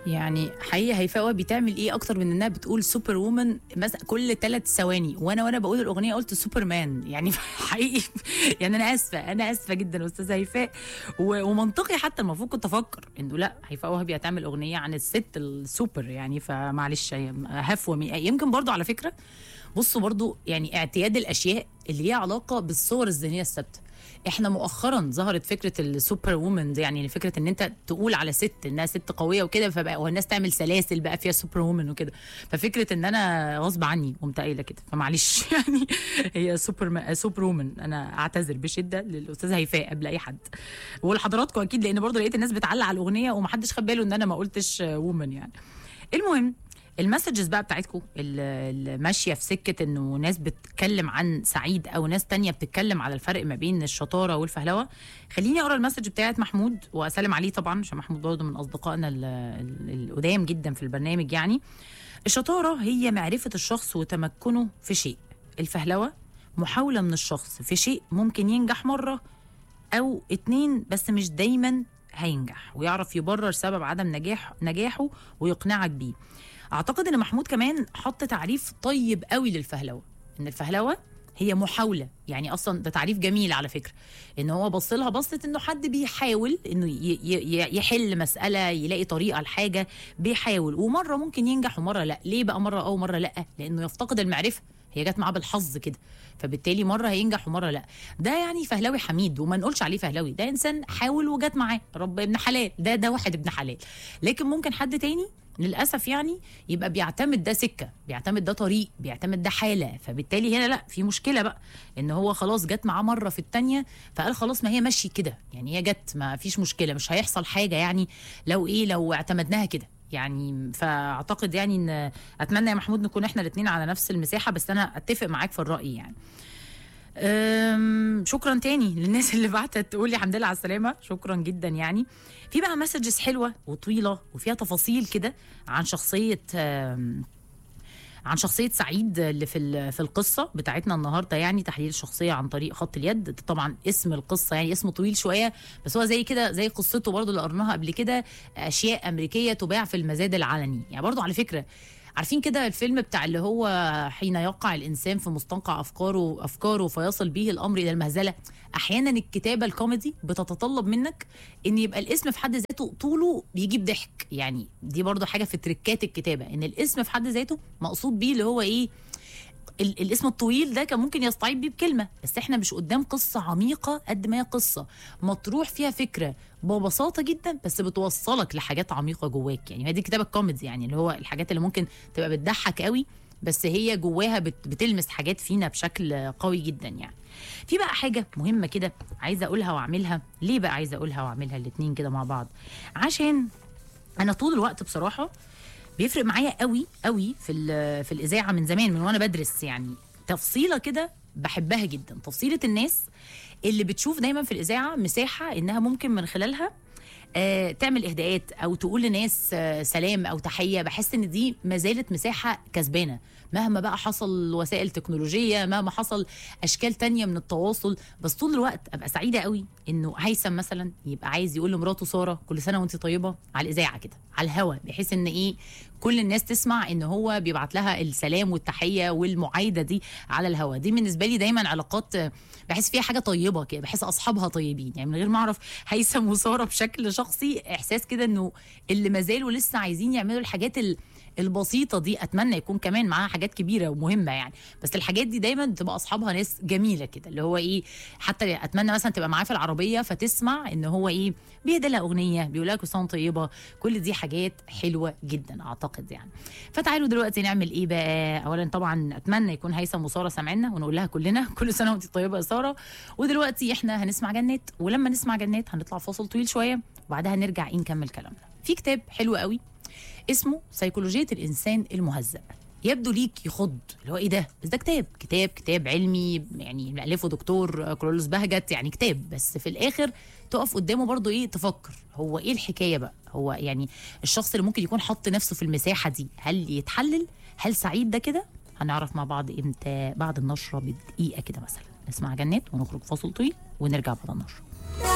يعني حقيقة هيفاء وهبي بتعمل ايه اكتر من انها بتقول سوبر وومن مثلا كل ثلاث ثواني وانا وانا بقول الاغنيه قلت سوبر مان يعني حقيقي يعني انا اسفه انا اسفه جدا استاذه هيفاء و- ومنطقي حتى المفروض كنت افكر انه لا هيفاء وهبي هتعمل اغنيه عن الست السوبر يعني فمعلش هفوه من- يمكن برضو على فكره بصوا برضو يعني اعتياد الاشياء اللي ليها علاقه بالصور الذهنيه الثابته احنا مؤخرا ظهرت فكره السوبر وومن دي يعني فكره ان انت تقول على ست انها ست قويه وكده فبقى والناس تعمل سلاسل بقى فيها سوبر وومن وكده ففكره ان انا غصب عني قمت قايله كده فمعلش يعني هي سوبر ما سوبر وومن انا اعتذر بشده للاستاذه هيفاء قبل اي حد ولحضراتكم اكيد لان برضو لقيت الناس بتعلق على الاغنيه ومحدش خد باله ان انا ما قلتش وومن يعني المهم المسجز بقى بتاعتكم اللي ماشيه في سكه انه ناس بتتكلم عن سعيد او ناس تانية بتتكلم على الفرق ما بين الشطاره والفهلوه خليني اقرا المسج بتاعت محمود واسلم عليه طبعا عشان محمود برضه من اصدقائنا ال- ال- القدام جدا في البرنامج يعني الشطاره هي معرفه الشخص وتمكنه في شيء الفهلوه محاوله من الشخص في شيء ممكن ينجح مره او اتنين بس مش دايما هينجح ويعرف يبرر سبب عدم نجاح نجاحه ويقنعك بيه اعتقد ان محمود كمان حط تعريف طيب قوي للفهلوه ان الفهلوه هي محاوله يعني اصلا ده تعريف جميل على فكره ان هو بص لها بصت انه حد بيحاول انه ي- ي- يحل مساله يلاقي طريقه لحاجه بيحاول ومره ممكن ينجح ومره لا ليه بقى مره او مره لا لانه يفتقد المعرفه هي جت معاه بالحظ كده فبالتالي مره هينجح ومره لا ده يعني فهلاوي حميد وما نقولش عليه فهلاوي ده انسان حاول وجت معاه رب ابن حلال ده ده واحد ابن حلال لكن ممكن حد تاني للاسف يعني يبقى بيعتمد ده سكه بيعتمد ده طريق بيعتمد ده حاله فبالتالي هنا لا في مشكله بقى ان هو خلاص جت معاه مره في التانية فقال خلاص ما هي ماشي كده يعني هي جت ما فيش مشكله مش هيحصل حاجه يعني لو ايه لو اعتمدناها كده يعني فاعتقد يعني ان اتمنى يا محمود نكون احنا الاثنين على نفس المساحه بس انا اتفق معاك في الراي يعني أم، شكرا تاني للناس اللي بعتت تقول لي الحمد لله على السلامه شكرا جدا يعني في بقى مسجز حلوه وطويله وفيها تفاصيل كده عن شخصيه أم، عن شخصيه سعيد اللي في ال- في القصه بتاعتنا النهارده يعني تحليل الشخصيه عن طريق خط اليد ده طبعا اسم القصه يعني اسمه طويل شويه بس هو زي كده زي قصته برضو اللي قرناها قبل كده اشياء امريكيه تباع في المزاد العلني يعني برضو على فكره عارفين كده الفيلم بتاع اللي هو حين يقع الانسان في مستنقع افكاره افكاره فيصل به الامر الى المهزله احيانا الكتابه الكوميدي بتتطلب منك ان يبقى الاسم في حد ذاته طوله بيجيب ضحك يعني دي برضو حاجه في تركات الكتابه ان الاسم في حد ذاته مقصود بيه اللي هو ايه ال- الاسم الطويل ده كان ممكن يستعيد بيه بكلمه بس احنا مش قدام قصه عميقه قد ما هي قصه مطروح فيها فكره ببساطه جدا بس بتوصلك لحاجات عميقه جواك يعني هي دي كتابه كوميدي يعني اللي هو الحاجات اللي ممكن تبقى بتضحك قوي بس هي جواها بت بتلمس حاجات فينا بشكل قوي جدا يعني في بقى حاجه مهمه كده عايزه اقولها واعملها ليه بقى عايزه اقولها واعملها الاتنين كده مع بعض عشان انا طول الوقت بصراحه بيفرق معايا قوي قوي في ال- في الاذاعه من زمان من وانا بدرس يعني تفصيله كده بحبها جدا تفصيله الناس اللي بتشوف دايما في الاذاعه مساحه انها ممكن من خلالها آه، تعمل اهداءات او تقول لناس آه، سلام او تحيه بحس ان دي ما زالت مساحه كسبانه مهما بقى حصل وسائل تكنولوجيه مهما حصل اشكال تانية من التواصل بس طول الوقت ابقى سعيده قوي انه هيثم مثلا يبقى عايز يقول لمراته ساره كل سنه وانت طيبه على الاذاعه كده على الهوا بحيث ان ايه كل الناس تسمع ان هو بيبعت لها السلام والتحيه والمعايده دي على الهوا دي بالنسبه لي دايما علاقات آه، بحس فيها حاجه طيبه كده بحس اصحابها طيبين يعني من غير ما اعرف هيثم وساره بشكل شخصي احساس كده انه اللي ما زالوا لسه عايزين يعملوا الحاجات ال البسيطة دي أتمنى يكون كمان معاها حاجات كبيرة ومهمة يعني بس الحاجات دي دايما بتبقى أصحابها ناس جميلة كده اللي هو إيه حتى أتمنى مثلا تبقى معاه في العربية فتسمع إن هو إيه بيهدى لها أغنية بيقول لها كل سنة وأنت طيبة كل دي حاجات حلوة جدا أعتقد يعني فتعالوا دلوقتي نعمل إيه بقى أولا طبعا أتمنى يكون هيثم وسارة سامعنا ونقول لها كلنا كل سنة وأنت طيبة يا سارة ودلوقتي إحنا هنسمع جنات ولما نسمع جنات هنطلع فاصل طويل شوية وبعدها نرجع إيه نكمل كلامنا في كتاب حلو قوي اسمه سيكولوجية الإنسان المهذب يبدو ليك يخض اللي هو ايه ده بس ده كتاب كتاب كتاب علمي يعني مألفه دكتور كرولوس بهجت يعني كتاب بس في الاخر تقف قدامه برضو ايه تفكر هو ايه الحكايه بقى هو يعني الشخص اللي ممكن يكون حط نفسه في المساحه دي هل يتحلل هل سعيد ده كده هنعرف مع بعض امتى بعد النشره بدقيقه كده مثلا نسمع جنات ونخرج فاصل طويل ونرجع بعد النشره